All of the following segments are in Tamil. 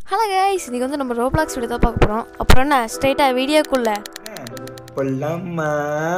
ஹலோ கைஸ் இன்றைக்கி வந்து நம்ம ரோப்ளாக்ஸ் வீடியோ தான் பார்க்க போகிறோம் அப்புறம் என்ன ஸ்ட்ரைட்டாக வீடியோக்குள்ளே பொல்லம்மா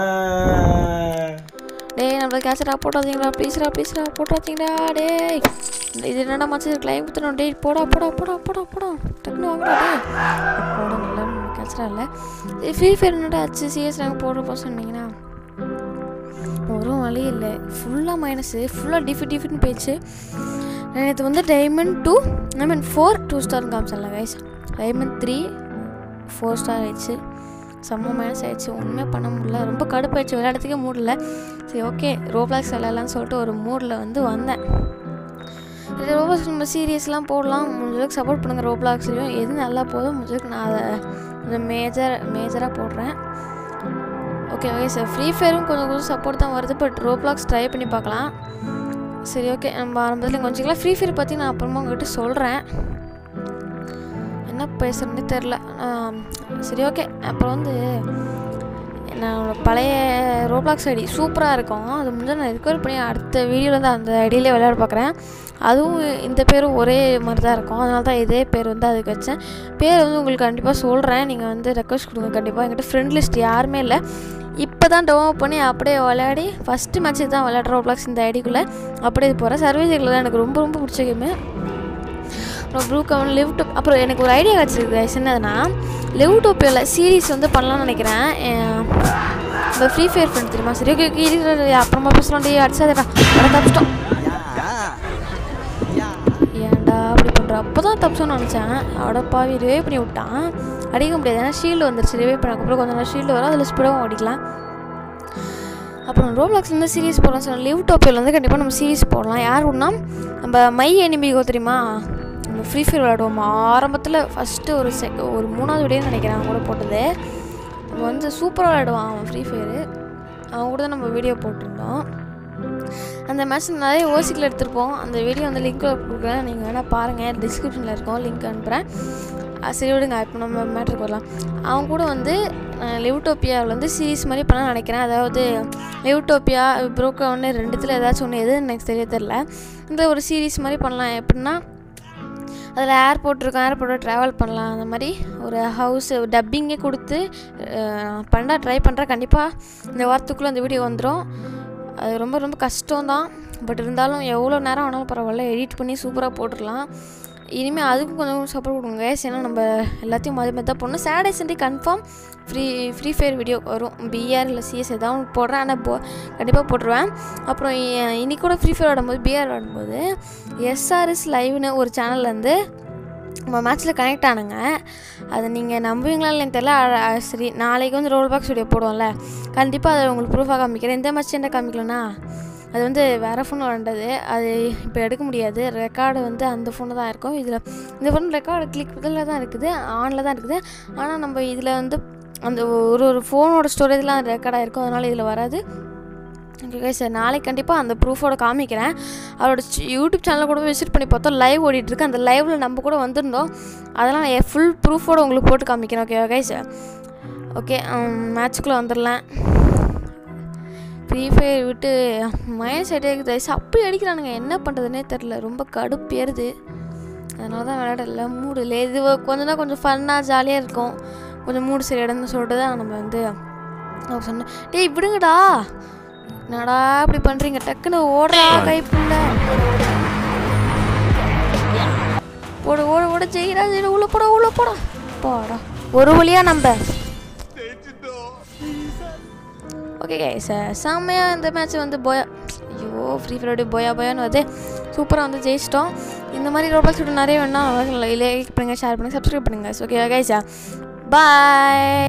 டேய் நம்மள கேசரா போட்டாதீங்களா ப்ளீஸ்ரா ப்ளீஸ்ரா போட்டாதீங்களா டேய் இது என்னடா மச்சு கிளைம் குத்தணும் டேய் போடா போடா போடா போடா போடா டக்குனு வாங்கடா டேய் போட நல்லா கேசரா இல்லை ஃப்ரீ ஃபயர் என்னடா ஆச்சு சிஎஸ் நாங்கள் போடுறப்போ சொன்னீங்கன்னா ஒரு வழி இல்லை ஃபுல்லாக மைனஸு ஃபுல்லாக டிஃபிட் டிஃபிட்னு போயிடுச்சு நேற்று வந்து diamond two I mean four two ஸ்டார்னு காமிச்சல guys diamond three four star ஆயிடுச்சு செம்ம மைனஸ் ஆயிடுச்சு ஒன்றுமே பண்ண முடியல ரொம்ப கடுப்பாயிடுச்சு விளையாடுறதுக்கே மூடல சரி ஓகே ரோப்ளாக்ஸ் விளையாடலாம்னு சொல்லிட்டு ஒரு மூடில் வந்து வந்தேன் இது ரோப்ளாக்ஸ் நம்ம சீரியஸ்லாம் போடலாம் முடிஞ்சளவுக்கு சப்போர்ட் பண்ணுங்கள் ரோப்ளாக்ஸ்லையும் எது நல்லா போதும் முடிஞ்சளவுக்கு நான் அதை கொஞ்சம் மேஜர் மேஜராக போடுறேன் ஓகே ஓகே சார் ஃப்ரீ ஃபயரும் கொஞ்சம் கொஞ்சம் சப்போர்ட் தான் வருது பட் ரோப்ளாக்ஸ் ட்ரை பண்ணி பார்க்கலாம் சரி ஓகே நம்ம ஆரம்பத்தில் கொஞ்சம் ஃப்ரீ ஃபயர் பற்றி நான் அப்புறமா உங்கள்கிட்ட சொல்கிறேன் என்ன பேசுகிறேன்னே தெரில சரி ஓகே அப்புறம் வந்து என்னோட பழைய ரோப்ளாக்ஸ் ஐடி சூப்பராக இருக்கும் அது முடிஞ்சா நான் ரிகவர் பண்ணி அடுத்த வீடியோவில் வந்து அந்த ஐடியிலே விளையாட பார்க்குறேன் அதுவும் இந்த பேரும் ஒரே மாதிரி தான் இருக்கும் அதனால தான் இதே பேர் வந்து அதுக்கு வச்சேன் பேர் வந்து உங்களுக்கு கண்டிப்பாக சொல்கிறேன் நீங்கள் வந்து ரெக்வஸ்ட் கொடுங்க கண்டிப்பாக என்கிட்ட ஃப்ரெண்ட் லிஸ்ட் யாருமே இல்லை இப்போ தான் டவுன்லோட் பண்ணி அப்படியே விளையாடி ஃபஸ்ட்டு மேட்ச் தான் விளையாடுற ரோப்ளாக்ஸ் இந்த ஐடிக்குள்ளே அப்படியே போகிறேன் சர்வீஸில் தான் எனக்கு ரொம்ப ரொம்ப பிடிச்ச கேமு அப்புறம் ப்ளூ கவன் லிவ் டாப் அப்புறம் எனக்கு ஒரு ஐடியா கிடச்சிருக்கு என்னதுன்னா லிவ் டோப்பியோவில் சீரீஸ் வந்து பண்ணலாம்னு நினைக்கிறேன் இந்த ஃப்ரீ ஃபயர் ஃப்ரெண்ட் தெரியுமா சரி ஓகே ஓகே அப்புறமா பேசலாம் டே அடிச்சாதடா அட தப்பிச்சிட்டோம் ஏன்டா அப்படி பண்ணுற அப்போ தான் தப்பிச்சோன்னு நினச்சேன் அவட பாவி ரிவே பண்ணி விட்டான் அடிக்க முடியாது ஏன்னா ஷீல்டு வந்துருச்சு ரிவே பண்ணக்கப்புறம் கொஞ்சம் நேரம் ஷீல்டு வரும் அதில் ஸ்பீடாகவும் ஓடிக்கலாம் அப்புறம் ரோப்ளாக்ஸ்லேருந்து சீரீஸ் போடலாம் சொன்ன லிவ் டோப்பியில் வந்து கண்டிப்பாக நம்ம சீரீஸ் போடலாம் யார் ஒன்றா நம்ம மை எனிமிகோ தெரியுமா நம்ம ஃப்ரீ ஃபயர் விளையாடுவோம் ஆரம்பத்தில் ஃபஸ்ட்டு ஒரு செ ஒரு மூணாவது வீடியோ நினைக்கிறேன் அவன் கூட போட்டது நம்ம வந்து சூப்பராக விளையாடுவான் அவன் ஃப்ரீ ஃபயரு அவன் கூட தான் நம்ம வீடியோ போட்டிருந்தோம் அந்த மேட்ச் நிறைய ஓசிக்கில் எடுத்திருப்போம் அந்த வீடியோ வந்து லிங்க் கொடுக்குறேன் நீங்கள் வேணால் பாருங்கள் டிஸ்கிரிப்ஷனில் இருக்கும் லிங்க் அனுப்புகிறேன் சரி விடுங்க இப்போ நம்ம மேட்ருக்கு வரலாம் அவன் கூட வந்து லிவ்டோப்பியாவில் வந்து சீரீஸ் மாதிரி பண்ண நினைக்கிறேன் அதாவது லிவ்டோப்பியா ப்ரோக்கவுன்னு ரெண்டுத்தில் ஏதாச்சும் ஒன்று எது எனக்கு தெரிய தெரில இந்த ஒரு சீரீஸ் மாதிரி பண்ணலாம் எப்படின்னா அதில் ஏர்போர்ட் இருக்கும் ஏர்போர்ட்டில் ட்ராவல் பண்ணலாம் அந்த மாதிரி ஒரு ஹவுஸ் டப்பிங்கே கொடுத்து பண்ணா ட்ரை பண்ணுறேன் கண்டிப்பாக இந்த வாரத்துக்குள்ளே அந்த வீடியோ வந்துடும் அது ரொம்ப ரொம்ப கஷ்டம்தான் பட் இருந்தாலும் எவ்வளோ நேரம் ஆனாலும் பரவாயில்ல எடிட் பண்ணி சூப்பராக போட்டுடலாம் இனிமேல் அதுக்கும் கொஞ்சம் சப்போர்ட் கொடுங்க ஏன்னா நம்ம எல்லாத்தையும் மாதிரி மாதிரி தான் போடணும் Saturday Sunday confirm free free fire video வரும் பிஆர் இல்லை சிஎஸ் எதாவது ஒன்று போடுறேன் ஆனால் போ கண்டிப்பாக போட்டுருவேன் அப்புறம் இன்னைக்கு கூட ஃப்ரீ ஃபயர் விளாடும்போது பிஆர் விளாடும்போது எஸ்ஆர்எஸ் லைவ்னு ஒரு சேனல்லேருந்து நம்ம மேட்ச்சில் கனெக்ட் ஆனுங்க அதை நீங்கள் நம்புவீங்களா இல்லைன்னு தெரில சரி நாளைக்கு வந்து ரோல் பாக்ஸ் வீடியோ போடுவோம்ல கண்டிப்பாக அதை உங்களுக்கு ப்ரூஃபாக காமிக்கிறேன் இந்த மேட்ச் என்ன காமிக்கலன்னா அது வந்து வேறு ஃபோன் விளாண்டது அது இப்போ எடுக்க முடியாது ரெக்கார்டு வந்து அந்த ஃபோனு தான் இருக்கும் இதில் இந்த ஃபோன் ரெக்கார்டு கிளிக் இதில் தான் இருக்குது ஆனில் தான் இருக்குது ஆனால் நம்ம இதில் வந்து அந்த ஒரு ஒரு ஃபோனோட ஸ்டோரேஜ்லாம் ரெக்கார்டாக இருக்கும் அதனால் இதில் வராது ஓகே சார் நாளைக்கு கண்டிப்பாக அந்த ப்ரூஃபோட காமிக்கிறேன் அவரோட யூடியூப் சேனலில் கூட விசிட் பண்ணி பார்த்தோம் லைவ் ஓடிட்டுருக்கு அந்த லைவில் நம்ம கூட வந்திருந்தோம் அதெல்லாம் நான் ஃபுல் ப்ரூஃபோட உங்களுக்கு போட்டு காமிக்கிறேன் ஓகே ஓகே சார் ஓகே மேட்ச்சுக்குள்ளே வந்துடலாம் ஃப்ரீ ஃபயர் விட்டு மைனஸ் அடிக்குது அப்படி அடிக்கிறானுங்க என்ன பண்ணுறதுனே தெரில ரொம்ப கடுப்பேறுது அதனால தான் விளையாடல மூடு இல்லை இது கொஞ்சம் தான் கொஞ்சம் ஃபன்னாக ஜாலியாக இருக்கும் கொஞ்சம் மூடு சரி இடம்னு சொல்லிட்டு தான் நம்ம வந்து சொன்னேன் டேய் விடுங்கடா என்னடா இப்படி பண்ணுறீங்க டக்குன்னு ஓடுறா கைப்புள்ள ஓட ஓட ஓட ஜெயிடா ஜெயிடா உள்ள போடா உள்ள போடா போடா ஒரு வழியாக நம்ம ஓகே சார் செம்மையாக இந்த மேட்ச் வந்து போயா ஐயோ ஃப்ரீ ஃபயரோட போயா போயான்னு வந்து சூப்பராக வந்து ஜெயிச்சிட்டோம் இந்த மாதிரி ரோபாக்ஸ் நிறைய வேணா லைக் பண்ணுங்கள் ஷேர் பண்ணுங்கள் சப்ஸ்கிரைப் பண்ணுங்கள் ஓகே கைஸா பாய்